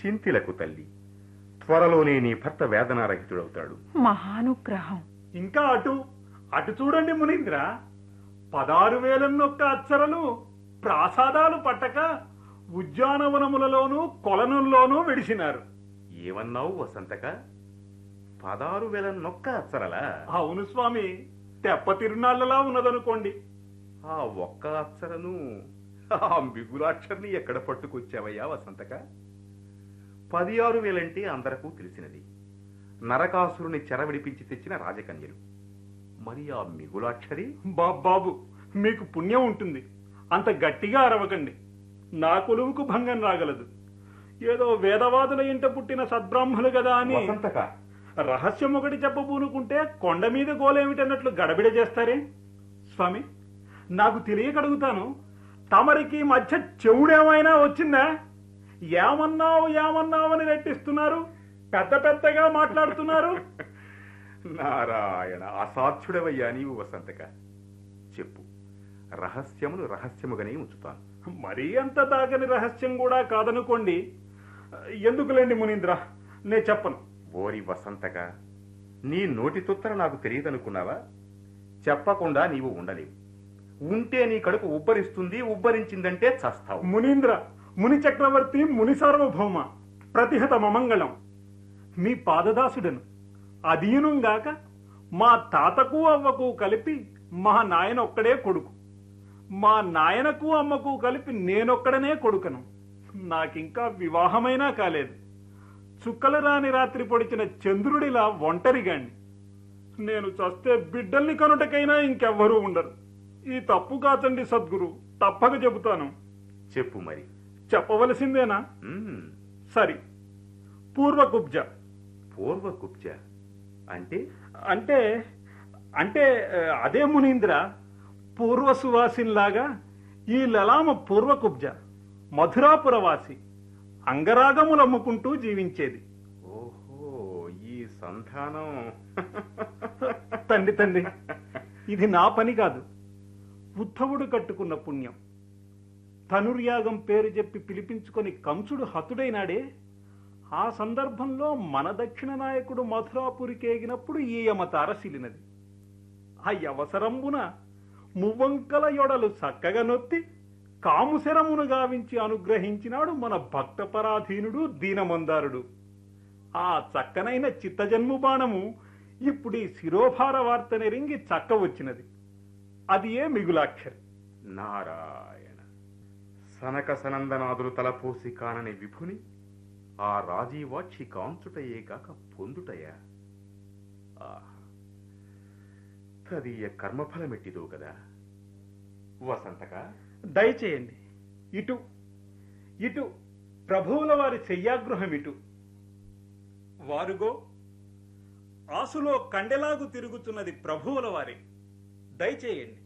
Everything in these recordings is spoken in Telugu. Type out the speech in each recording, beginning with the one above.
చింతిలకు తల్లి త్వరలోనే నీ భర్త వేదనారహితుడవుతాడు మహానుగ్రహం ఇంకా అటు అటు చూడండి మునీంద్ర పదారు వేలన్నొక్క అచ్చరలు ప్రాసాదాలు పట్టక ఉద్యానవనములలోనూ కొలనుల్లోనూ విడిసినారు ఏమన్నావు వసంతక పదారు వేల నొక్క అచ్చరలా అవును స్వామి తెప్ప తిరునాళ్ళలా ఉన్నదనుకోండి ఆ ఒక్క అచ్చరను ఆ మిగులాక్షర్ని ఎక్కడ పట్టుకొచ్చావయ్యా వసంతక పది ఆరు వేలంటే అందరకు తెలిసినది నరకాసురుని చెర విడిపించి తెచ్చిన రాజకన్యలు మరి ఆ మిగులాక్షరి బాబ్ బాబు మీకు పుణ్యం ఉంటుంది అంత గట్టిగా అరవకండి నా కొలువుకు భంగం రాగలదు ఏదో వేదవాదుల ఇంట పుట్టిన సద్బ్రాహ్మలు కదా అని వసంతక రహస్యం ఒకటి చెప్పబూనుకుంటే కొండ మీద గోలేమిటన్నట్లు గడబిడ చేస్తారే స్వామి నాకు తెలియక అడుగుతాను తమరికి మధ్య చెవుడేమైనా వచ్చిందా ఏమన్నావు ఏమన్నావు అని రెట్టిస్తున్నారు పెద్ద పెద్దగా మాట్లాడుతున్నారు నారాయణ అసాధ్యుడవయ్యా నీవు వసంతక చెప్పు రహస్యమును రహస్యముగానే ఉంచుతాను మరీ అంత దాగని రహస్యం కూడా కాదనుకోండి ఎందుకులేండి మునీంద్ర నే చెప్పను ఓరి వసంతక నీ నోటి తుత్తర నాకు తెలియదనుకున్నావా చెప్పకుండా నీవు ఉండలేవు ఉంటే నీ కడుపు ఉబ్బరిస్తుంది ఉబ్బరించిందంటే చస్తావు మునీంద్ర ముని చక్రవర్తి ముని సార్వభౌమ ప్రతిహత మమంగళం మీ పాదదాసుడను అధీనుగాక మా తాతకు అవ్వకు కలిపి మా నాయన ఒక్కడే కొడుకు మా నాయనకు అమ్మకు కలిపి నేనొక్కడనే కొడుకను నాకింకా వివాహమైనా కాలేదు చుక్కలు రాని రాత్రి పొడిచిన చంద్రుడిలా ఒంటరిగాణ్ణి నేను చస్తే బిడ్డల్ని కనుటకైనా ఇంకెవ్వరూ ఉండరు ఈ తప్పు కాచండి సద్గురు తప్పక చెబుతాను చెప్పు మరి చెప్పవలసిందేనా మ్మ్. సరి పూర్వకుబ్జ పూర్వ కుబ్జ అంటే అంటే అంటే ఆ, అదే మునీంద్ర పూర్వ సువాసిన్లాగా ఈ లలామ పూర్వకుబ్జ మధురాపురవాసి అంగరాగములు అమ్ముకుంటూ జీవించేది ఓహో ఈ సంధానం తండ్రి తండ్రి ఇది నా పని కాదు ఉద్ధవుడు కట్టుకున్న పుణ్యం ధనుర్యాగం పేరు చెప్పి పిలిపించుకొని కంసుడు హతుడైనాడే ఆ సందర్భంలో మన దక్షిణ నాయకుడు మథురాపురికేగినప్పుడు ఈ యమత అరసిలినది ఆ అవసరంబున మువ్వంకల యొడలు చక్కగా నొత్తి కాముశరమును గావించి అనుగ్రహించినాడు మన భక్తపరాధీనుడు దీనమందారుడు ఆ చక్కనైన చిత్తజన్ము బాణము ఇప్పుడు ఈ శిరోభార వార్త నెరింగి చక్క వచ్చినది అది ఏ మిగులాక్షరి నారాయణ సనక సనందనాదులు తలపోసి కానని విభుని ఆ రాజీవాక్షి కాంచుటయే కాక పొందుటయా ఆహా తదీయ కర్మఫలమెట్టిదో కదా వసంతక దయచేయండి ఇటు ఇటు ప్రభువుల వారి శయ్యాగృహం ఇటు వారుగో ఆసులో కండెలాగు తిరుగుతున్నది ప్రభువుల వారి దయచేయండి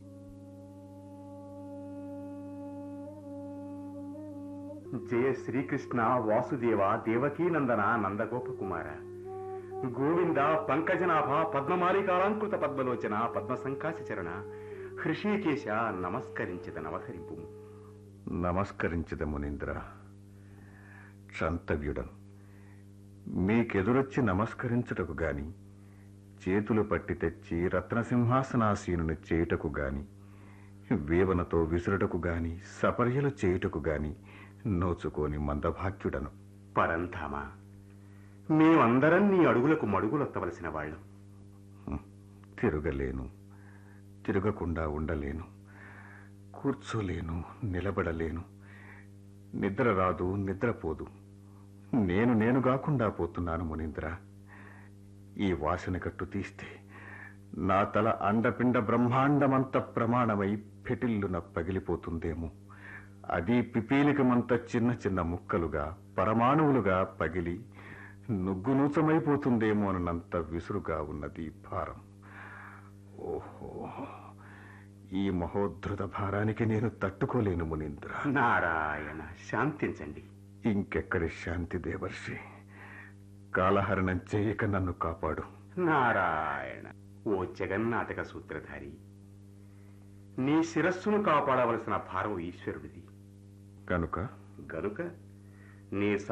జయ శ్రీకృష్ణ వాసుదేవ దేవకీనందన నందగోప కుమార గోవింద పంకజనాభ పద్మమాలికాలంకృత పద్మలోచన పద్మ సంకాశ చరణ హృషీకేశ నమస్కరించద నవధరింపు నమస్కరించద మునీంద్ర క్షంతవ్యుడను మీకెదురొచ్చి నమస్కరించుటకు గాని చేతులు పట్టి తెచ్చి రత్నసింహాసనాసీనుని చేయుటకు గాని వేవనతో విసురుటకు గాని సపర్యలు చేయుటకు గాని నోచుకోని మందభాగ్యుడను పరంధామ మేమందరం నీ అడుగులకు మడుగులొత్తవలసిన వాళ్ళం తిరగలేను తిరగకుండా ఉండలేను కూర్చోలేను నిలబడలేను నిద్ర రాదు నిద్రపోదు నేను నేను కాకుండా పోతున్నాను మునీంద్ర ఈ వాసన కట్టు తీస్తే నా తల అండపిండ బ్రహ్మాండమంత ప్రమాణమై పెటిల్లున పగిలిపోతుందేమో అది పిపీలికమంత చిన్న చిన్న ముక్కలుగా పరమాణువులుగా పగిలి నుగ్గునూచమైపోతుందేమో అన్నంత విసురుగా ఉన్నది ఈ భారం ఓహో ఈ మహోద్ధృత భారానికి నేను తట్టుకోలేను మునీంద్ర నారాయణ శాంతించండి ఇంకెక్కడి శాంతి దేవర్షి కాలహరణం చేయక నన్ను కాపాడు నారాయణ ఓ జగన్నాటక సూత్రధారి నీ శిరస్సును కాపాడవలసిన భారం ఈశ్వరుడిది కనుక గనుక నీ